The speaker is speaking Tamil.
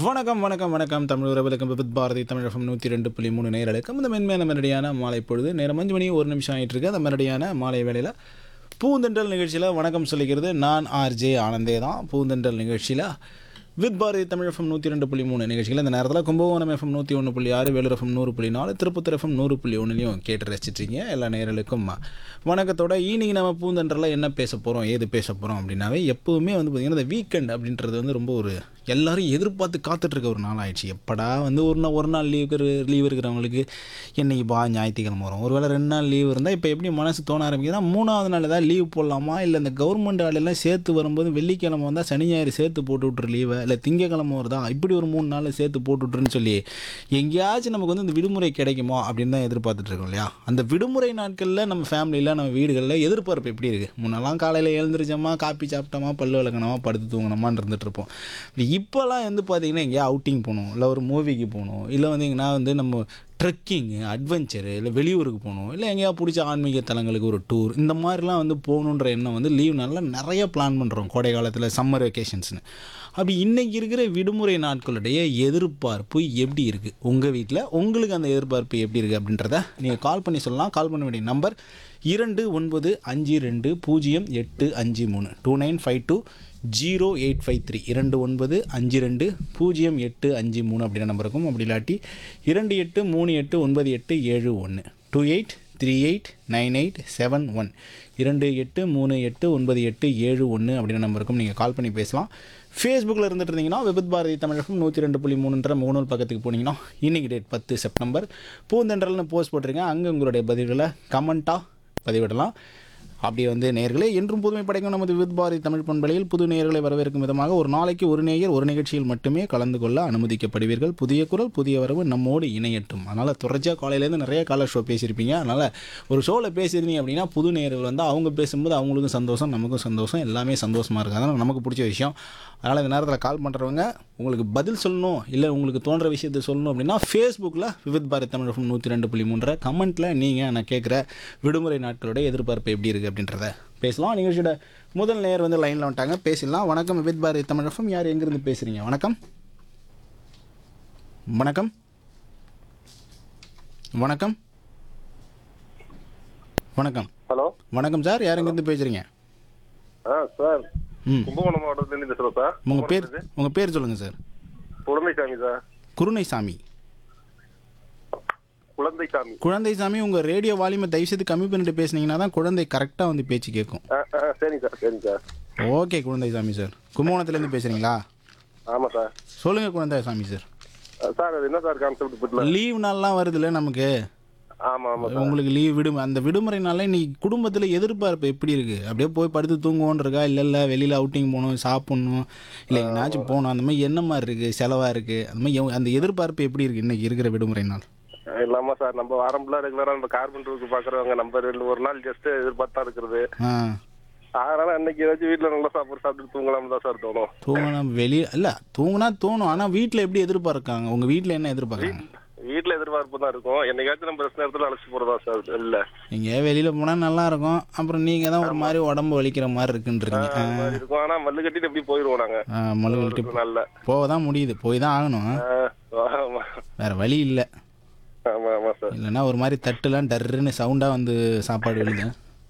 வணக்கம் வணக்கம் வணக்கம் தமிழ் உறவுகளுக்கும் விபத் பாரதி தமிழகம் நூற்றி ரெண்டு புள்ளி மூணு நேரலுக்கும் இந்த மென்மையான மெரடியான மாலை பொழுது நேரம் அஞ்சு மணி ஒரு நிமிஷம் ஆகிட்டு இருக்கு அந்த மெரடியான மாலை வேளையில் பூந்தென்றல் நிகழ்ச்சியில் வணக்கம் சொல்லிக்கிறது நான் ஆர்ஜே ஆனந்தே தான் பூந்தென்றல் நிகழ்ச்சியில் வித் பாரதி தமிழ் எஃப்எம் நூற்றி ரெண்டு புள்ளி மூணு நிகழ்ச்சிகள் இந்த நேரத்தில் கும்பகோணம் எஃப்எம் நூற்றி ஒன்று புள்ளி ஆறு வேலூர் எஃப்எம் நூறு புள்ளி நாலு திருப்பத்தூர் எஃப்எம் நூறு புள்ளி ஒன்றுலையும் கேட்டு ரசிச்சிட்ருக்கீங்க எல்லா நேரலுக்கும் வணக்கத்தோட ஈனிங் நம்ம பூந்தென்றலில் என்ன பேச போகிறோம் ஏது பேச போகிறோம் அப்படின்னாவே எப்போவுமே வந்து பார்த்திங்கன்னா இந்த வீக்கெண்ட் அப்படின்றது வந்து ரொம்ப ஒரு எல்லாரும் எதிர்பார்த்து காத்துட்ருக்க ஒரு நாள் ஆயிடுச்சு எப்படா வந்து ஒரு நாள் ஒரு நாள் லீவ் லீவ் இருக்கிறவங்களுக்கு என்னைக்கு பா ஞாயிற்றுக்கிழமை வரும் ஒருவேளை ரெண்டு நாள் லீவ் இருந்தால் இப்போ எப்படி மனசு தோண ஆரம்பிக்குதுன்னா மூணாவது நாள் ஏதாவது லீவ் போடலாமா இல்லை இந்த கவர்மெண்ட் வேலையெல்லாம் சேர்த்து வரும்போது வெள்ளிக்கிழமை வந்தால் சனி ஞாயிறு சேர்த்து போட்டு விட்ரு லீவை இல்லை திங்கக்கிழமை வருதா இப்படி ஒரு மூணு நாள் சேர்த்து போட்டு விட்ருன்னு சொல்லி எங்கேயாச்சும் நமக்கு வந்து இந்த விடுமுறை கிடைக்குமா அப்படின்னு தான் எதிர்பார்த்துட்டு இருக்கோம் இல்லையா அந்த விடுமுறை நாட்களில் நம்ம ஃபேமிலியில் நம்ம வீடுகளில் எதிர்பார்ப்பு எப்படி இருக்குது முன்னெல்லாம் காலையில் எழுந்திரிச்சோமா காப்பி சாப்பிட்டோமா பல்லு விளக்கணுமா படுத்து தூங்கணுமான்னு இருந்துட்டு இருப்போம் இப்போல்லாம் வந்து பார்த்தீங்கன்னா எங்கேயா அவுட்டிங் போகணும் இல்லை ஒரு மூவிக்கு போகணும் இல்லை வந்து எங்கன்னா வந்து நம்ம ட்ரெக்கிங்கு அட்வென்ச்சரு இல்லை வெளியூருக்கு போகணும் இல்லை எங்கேயா பிடிச்ச ஆன்மீக தலங்களுக்கு ஒரு டூர் இந்த மாதிரிலாம் வந்து போகணுன்ற எண்ணம் வந்து லீவ் நாளில் நிறைய பிளான் பண்ணுறோம் கோடை காலத்தில் சம்மர் வெக்கேஷன்ஸ்னு அப்படி இன்றைக்கி இருக்கிற விடுமுறை நாட்களுடைய எதிர்பார்ப்பு எப்படி இருக்குது உங்கள் வீட்டில் உங்களுக்கு அந்த எதிர்பார்ப்பு எப்படி இருக்குது அப்படின்றத நீங்கள் கால் பண்ணி சொல்லலாம் கால் பண்ண வேண்டிய நம்பர் இரண்டு ஒன்பது அஞ்சு ரெண்டு பூஜ்ஜியம் எட்டு அஞ்சு மூணு two nine five two zero eight five three இரண்டு ஒன்பது அஞ்சு ரெண்டு பூஜ்ஜியம் எட்டு அஞ்சு மூணு அப்படின்ற நம்பர் இருக்கும் அப்படி இல்லாட்டி இரண்டு எட்டு மூணு எட்டு ஒன்பது எட்டு ஏழு ஒன்று two eight three eight nine eight seven one இரண்டு எட்டு மூணு எட்டு ஒன்பது எட்டு ஏழு ஒன்று அப்படின்ற நம்பருக்கும் நீங்கள் கால் பண்ணி பேசலாம் ஃபேஸ்புக்கில் இருந்துட்டு இருந்தீங்கன்னா விபத் பாரதி தமிழகம் நூற்றி ரெண்டு புள்ளி மூணுன்ற முகநூல் பக்கத்துக்கு போனீங்கன்னா இன்னைக்கு டேட் பத்து செப்டம்பர் பூந்தென்றல்னு போஸ்ட் போட்டிருக்கேன் அங்கே உங்களுடைய பதில்களை கமெண்ட்டாக பதிவிடலாம் அப்படி வந்து நேயர்களே என்றும் புதுமை படைக்கும் நமது வித் பாரதி தமிழ் பண்பலையில் புது நேயர்களை வரவேற்கும் விதமாக ஒரு நாளைக்கு ஒரு நேயர் ஒரு நிகழ்ச்சியில் மட்டுமே கலந்து கொள்ள அனுமதிக்கப்படுவீர்கள் புதிய குரல் புதிய வரவு நம்மோடு இணையட்டும் அதனால் தொடர்ச்சியாக காலையிலேருந்து நிறைய காலர் ஷோ பேசியிருப்பீங்க அதனால் ஒரு ஷோவில் பேசியிருந்தீங்க அப்படின்னா புது நேயர்கள் வந்து அவங்க பேசும்போது அவங்களுக்கும் சந்தோஷம் நமக்கும் சந்தோஷம் எல்லாமே சந்தோஷமாக இருக்குது அதனால் நமக்கு பிடிச்ச விஷயம் அதனால் இந்த நேரத்தில் கால் பண்ணுறவங்க உங்களுக்கு பதில் சொல்லணும் இல்லை உங்களுக்கு தோன்ற விஷயத்தை சொல்லணும் அப்படின்னா ஃபேஸ்புக்கில் விவித் பாரத் தமிழ் நூற்றி ரெண்டு புள்ளி மூன்றரை கமெண்ட்டில் நீங்கள் நான் கேட்குற விடுமுறை நாட்களோட எதிர்பார்ப்பு எப்படி இருக்குது அப்படின்றத பேசலாம் நிகழ்ச்சியோட முதல் நேர் வந்து லைனில் வந்துட்டாங்க பேசிடலாம் வணக்கம் விவித் பாரதி தமிழகம் யார் எங்கேருந்து பேசுகிறீங்க வணக்கம் வணக்கம் வணக்கம் வணக்கம் ஹலோ வணக்கம் சார் யார் எங்கேருந்து பேசுகிறீங்க ஆ சார் ம் கும்பகோணம் மாவட்டத்துலேருந்து பேசுகிறோம் சார் உங்கள் பேர் உங்கள் பேர் சொல்லுங்கள் சார் குழந்தைசாமி சார் குருணைசாமி குழந்தைசாமி குழந்தைசாமி உங்கள் ரேடியோ வால்யூமை தயவுசெய்து கம்மி பண்ணிட்டு பேசுனீங்கன்னா தான் குழந்தை கரெக்டாக வந்து பேச்சு கேட்கும் ஆ ஆ சரிங்க சார் சரிங்க சார் ஓகே குழந்தைசாமி சார் கும்பகோணத்துலேருந்து பேசுகிறீங்களா ஆமாம் சார் சொல்லுங்கள் குழந்தைசாமி சார் ஆ, சார் அது என்ன சார் கான்செப்ட் பற்றில லீவ் நாள்லாம் வருதுல்ல நமக்கு ஆமாம் ஆமாம் சார் உங்களுக்கு லீவ் விடும் அந்த விடுமுறை நாளில் இன்னைக்கு குடும்பத்தில் எதிர்பார்ப்பு எப்படி இருக்குது அப்படியே போய் படுத்து தூங்குவோன்னு இருக்கா இல்லை இல்லை வெளியில் அவுட்டிங் போகணும் சாப்பிட்ணும் இல்லை எங்கேனாச்சும் போகணும் அந்த மாதிரி என்ன மாதிரி இருக்குது செலவாக இருக்குது அந்த மாதிரி எவ்- அந்த எதிர்பார்ப்பு எப்படி இருக்குது இன்னைக்கு இருக்கிற விடுமுறை நாள் இல்லாமல் சார் நம்ம வாரம்ல ரெகுலராக நம்ம கார்பெண்டருக்கு பார்க்குறவங்க நம்ம ரெண்டு ஒரு நாள் ஜஸ்ட் எதிர்பார்த்தா இருக்கிறது ஆ அதனால அன்னைக்கு ஏதாச்சும் வீட்டில் நல்லா சாப்பிட்டு சாப்பிட்டு தூங்கலாம்னு தான் சார் தோணும் தூங்கினா வெளியே இல்லை தூங்கினா தோணும் ஆனால் வீட்டில் எப்படி எதிர்பார்க்காங்க உங்கள் வீட்டில் என்ன எதிர்பார்க்காங்க வீட்டில் எதிர்பார்ப்பு தான் இருக்கும் என்னைக்காச்சும் நம்ம ரெஸ்ட் நேரத்தில் அழைச்சி போகிறதா சார் இல்லை நீங்கள் வெளியில் போனால் நல்லா இருக்கும் அப்புறம் நீங்கள் தான் ஒரு மாதிரி உடம்பு வலிக்கிற மாதிரி இருக்குன்றீங்க ஆ, மாதிரி இருக்கும் ஆனால் மல்லு கட்டிட்டு எப்படி போயிடுவோம் நாங்கள் ஆ, மழுவல்ட்டு நல்ல போக தான் முடியுது போய் தான் ஆகணும் ஆமாம் வேறு வழி இல்லை ஆமாம் ஆமாம் சார் இல்லைன்னா ஒரு மாதிரி தட்டுலாம் டர்ருன்னு சவுண்டாக வந்து சாப்பாடு விழுது